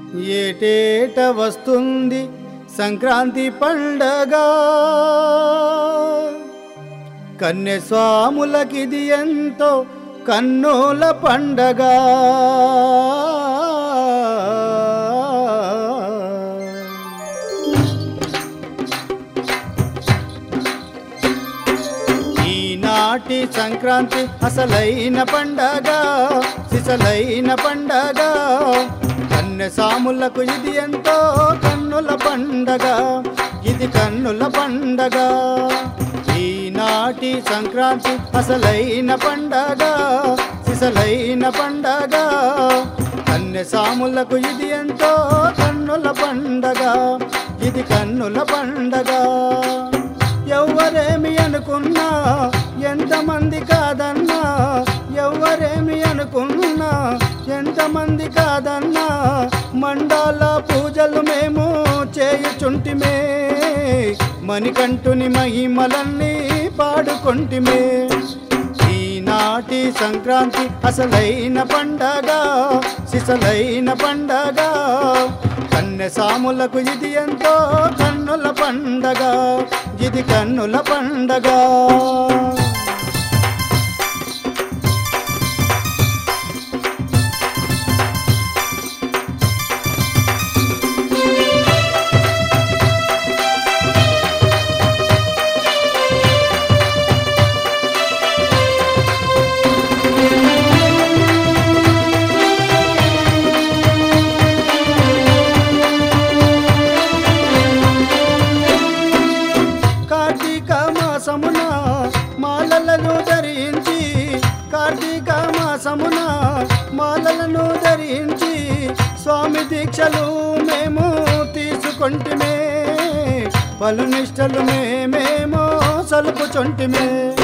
ఏటేట వస్తుంది సంక్రాంతి పండగ కన్యస్వాములకిది ఎంతో కన్నుల పండగ ఈనాటి సంక్రాంతి అసలైన పండగ సిసలైన పండగ కన్యసాములకు ఇది ఎంతో కన్నుల పండగ ఇది కన్నుల పండగ ఈనాటి సంక్రాంతి అసలైన పండగ సిసలైన పండగ కన్యసాములకు ఇది ఎంతో కన్నుల పండగ ఇది కన్నుల పండగ ఎవ్వరేమి అనుకున్నా ఎంతమంది కాదన్నా ఎవ్వరేమి అనుకున్నా ఎంతమంది కాదన్నా మండాల పూజలు మేము చేయుచుంటిమే మణికంఠుని మహిమలన్నీ పాడుకుంటిమే ఈనాటి సంక్రాంతి అసలైన పండగ సిసలైన పండగ కన్యసాములకు ఇది ఎంతో కన్నుల పండగ ఇది కన్నుల పండగ కార్తీక మాసమున మాలలను ధరించి కార్తీక మాసమున మాలలను ధరించి స్వామి దీక్షలు మేము తీసుకొంటిమే పలు నిష్టలు మేమేమో సలుపుచుంటిమే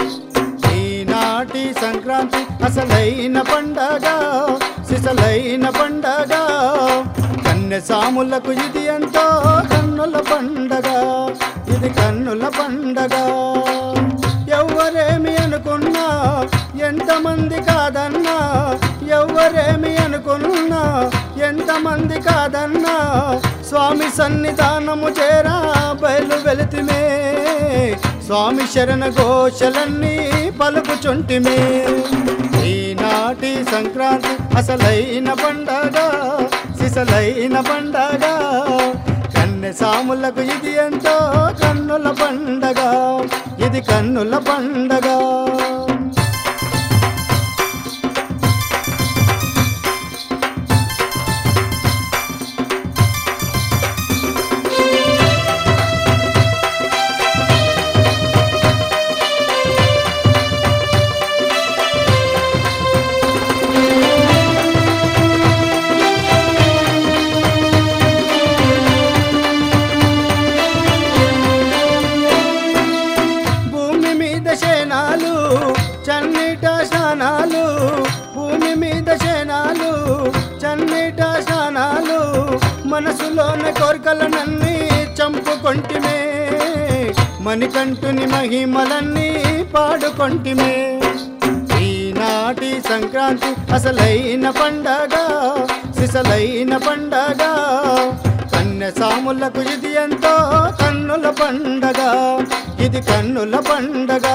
ఈనాటి సంక్రాంతి అసలైన పండగ సిసలైన పండగ కన్యసాములకు ఇది ఎంతో కన్నుల పండగ ఇది కన్నుల పండగ ఎవ్వరేమి అనుకున్నా ఎంతమంది కాదన్నా ఎవ్వరేమి అనుకున్నా ఎంతమంది కాదన్నా స్వామి సన్నిధానము చేరా బయలు వెళితిమే స్వామి శరణ ఘోషలన్నీ పలుకుచుంటిమే ఈనాటి సంక్రాంతి అసలైన పండగ సిసలైన పండగ కన్నె సాములకు ఇది ఎంతో కన్నుల పండగ ఇది కన్నుల పండగ భూమి మీద శనాలు చన్నిట స్నానాలు భూమి మీద శనాలు చన్నిట స్నానాలు మనసులోన కోరికలనన్నీ చంపుకొంటిమే మణికంఠుని మహిమలన్నీ పాడుకొంటిమే ఈనాటి సంక్రాంతి అసలైన పండగ సిసలైన పండగ కన్యసాములకు ఇది ఎంతో కన్నుల పండగ ఇది కన్నుల పండగ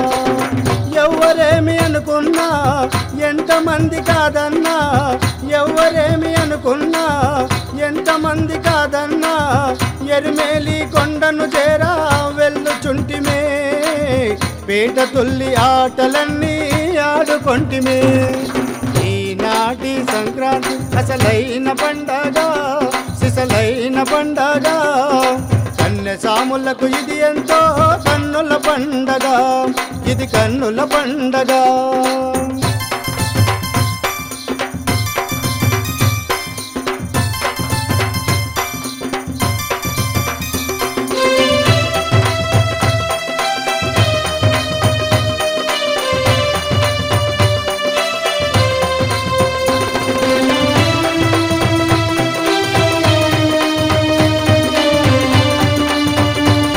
ఎవ్వరేమి అనుకున్నా ఎంతమంది కాదన్నా ఎవ్వరేమి అనుకున్నా ఎంతమంది కాదన్నా ఎరిమేలి కొండను చేరా వెళ్ళుచుంటిమే పేట తుల్లి ఆటలన్నీ ఆడుకొంటిమే ఈనాటి సంక్రాంతి అసలైన పండగ సిసలైన పండగ కన్యసాములకు ఇది ఎంతో కన్నుల పండగ ఇది కన్నుల పండగ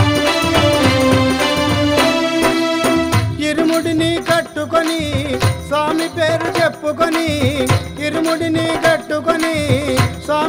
ఇరుముడిని కట్టుకొని స్వామి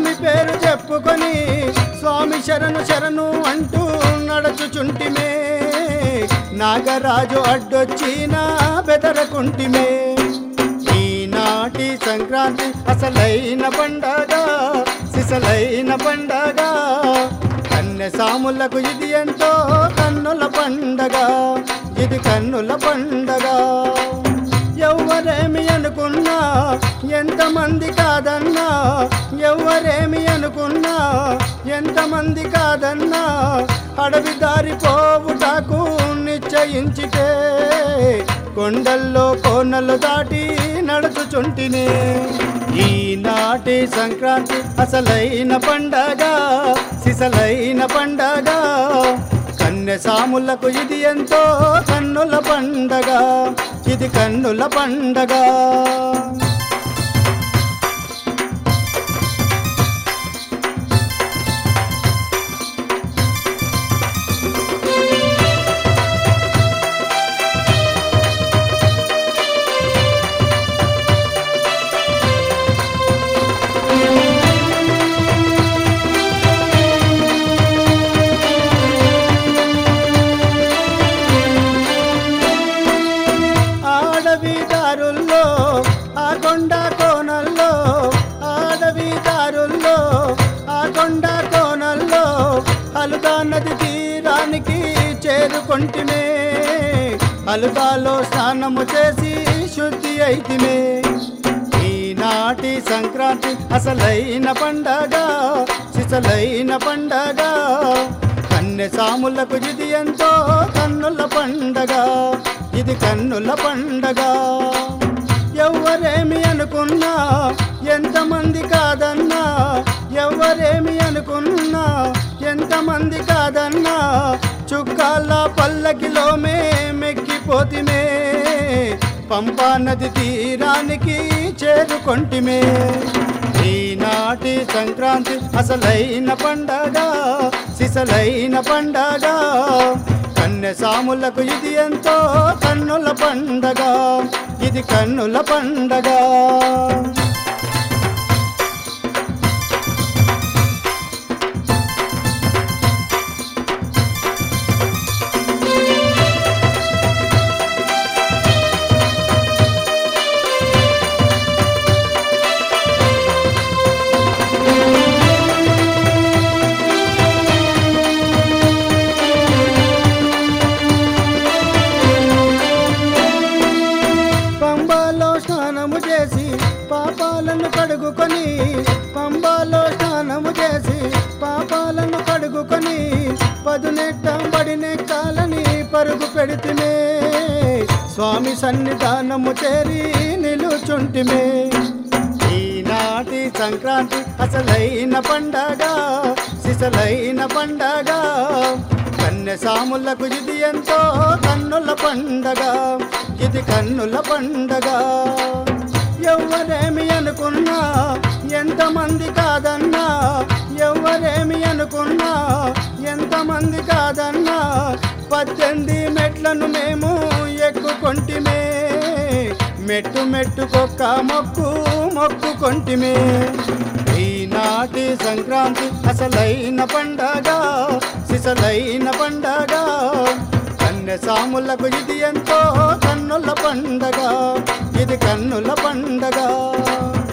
స్వామి పేరు చెప్పుకొని స్వామి శరణు శరణు అంటూ నడచుచుంటిమే నాగరాజు అడ్డొచ్చిన బెదరకుంటిమే ఈనాటి సంక్రాంతి అసలైన పండగ సిసలైన పండగ కన్నె సాములకు ఇది ఎంతో కన్నుల పండగ ఇది కన్నుల పండగ ఎవరేమి అనుకున్నా ఎంతమంది కాదన్నా ఎవరేమి అనుకున్నా ఎంతమంది కాదన్నా అడవి దారి పోవుటకు నిశ్చయించితే కొండల్లో కోనలు దాటి నడుచుచుంటినే ఈనాటి సంక్రాంతి అసలైన పండగ సిసలైన పండగ కన్నె సాములకు ఇది ఎంతో కన్నుల పండగ ఇది కన్నుల పండగ ఆడవి దారుల్లో ఆ కొండ కోనల్లో ఆడవి దారుల్లో ఆ కొండ కోనల్లో అలుదా నది తీరానికి చేరుకొంటిమే అలుదాలో స్నానము చేసి శుద్ధి అయితిమే ఈనాటి సంక్రాంతి అసలైన పండగ సిసలైన పండగ కన్నె సాములకు ఇది ఎంతో కన్నుల పండగ ఇది కన్నుల పండగ ఎవరేమి అనుకున్నా ఎంతమంది కాదన్నా ఎవరేమి అనుకున్నా ఎంతమంది కాదన్నా చుక్కాల పల్లకిలో మేమెక్కిపోతిమే పంపా నది తీరానికి చేరుకొంటిమే ఈనాటి సంక్రాంతి అసలైన పండగ సిసలైన పండగ కన్నె సాములకు ఇది ఎంతో కన్నుల పండగ ఇది కన్నుల పండగ పంబాలో స్నానము చేసి పాపాలను కడుగుకొని పంబాలో స్నానము చేసి పాపాలను కడుగుకొని పదునెట్ట బడినెక్కాలని పరుగు పెడితిమే స్వామి సన్నిధానము చేరి నిలుచుంటిమే ఈనాటి సంక్రాంతి అసలైన పండగ సిసలైన పండగ కన్నె సాములకు ఇది ఎంతో కన్నుల పండగ ఇది కన్నుల పండగ ఎవరేమి అనుకున్నా ఎంతమంది కాదన్నా ఎవరేమి అనుకున్నా ఎంతమంది కాదన్నా పద్దెనిమిది మెట్లను మేము ఎక్కుకొంటిమే మెట్టు మెట్టుకొక్క మొక్కు మొక్కుకొంటిమే ఈనాటి సంక్రాంతి అసలైన పండగ సిసలైన పండగ కన్నె సాములకు ఇది ఎంతో కన్నుల పండగ ఇది కన్నుల పండగ